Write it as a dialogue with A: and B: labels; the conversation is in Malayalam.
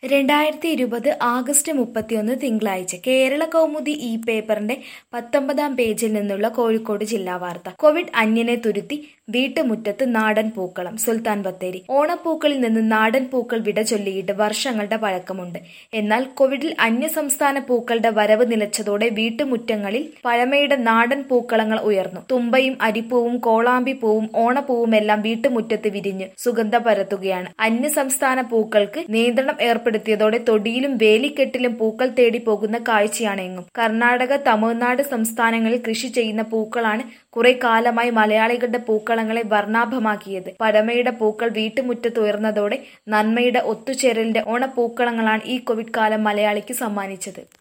A: രണ്ടായിരത്തി ഇരുപത് ആഗസ്റ്റ് മുപ്പത്തിയൊന്ന് തിങ്കളാഴ്ച കേരള കൗമുദി ഈ പേപ്പറിന്റെ പത്തൊമ്പതാം പേജിൽ നിന്നുള്ള കോഴിക്കോട് ജില്ലാ വാർത്ത കോവിഡ് അന്യനെ തുരുത്തി വീട്ടുമുറ്റത്ത് നാടൻ പൂക്കളം സുൽത്താൻ ബത്തേരി ഓണപ്പൂക്കളിൽ നിന്ന് നാടൻ പൂക്കൾ വിട ചൊല്ലിയിട്ട് വർഷങ്ങളുടെ പഴക്കമുണ്ട് എന്നാൽ കോവിഡിൽ അന്യസംസ്ഥാന പൂക്കളുടെ വരവ് നിലച്ചതോടെ വീട്ടുമുറ്റങ്ങളിൽ പഴമയുടെ നാടൻ പൂക്കളങ്ങൾ ഉയർന്നു തുമ്പയും അരിപ്പൂവും കോളാമ്പിപ്പൂവും ഓണപ്പൂവുമെല്ലാം വീട്ടുമുറ്റത്ത് വിരിഞ്ഞ് സുഗന്ധം പരത്തുകയാണ് അന്യസംസ്ഥാന പൂക്കൾക്ക് നിയന്ത്രണം ഏർപ്പെടുത്തിയതോടെ തൊടിയിലും വേലിക്കെട്ടിലും പൂക്കൾ തേടി പോകുന്ന കാഴ്ചയാണ് എങ്ങും കർണാടക തമിഴ്നാട് സംസ്ഥാനങ്ങളിൽ കൃഷി ചെയ്യുന്ന പൂക്കളാണ് കുറെ കാലമായി മലയാളികളുടെ പൂക്കളങ്ങളെ വർണ്ണാഭമാക്കിയത് പഴമയുടെ പൂക്കൾ വീട്ടുമുറ്റത്ത് ഉയർന്നതോടെ നന്മയുടെ ഒത്തുചേരലിന്റെ ഓണപ്പൂക്കളങ്ങളാണ് ഈ കോവിഡ് കാലം മലയാളിക്ക് സമ്മാനിച്ചത്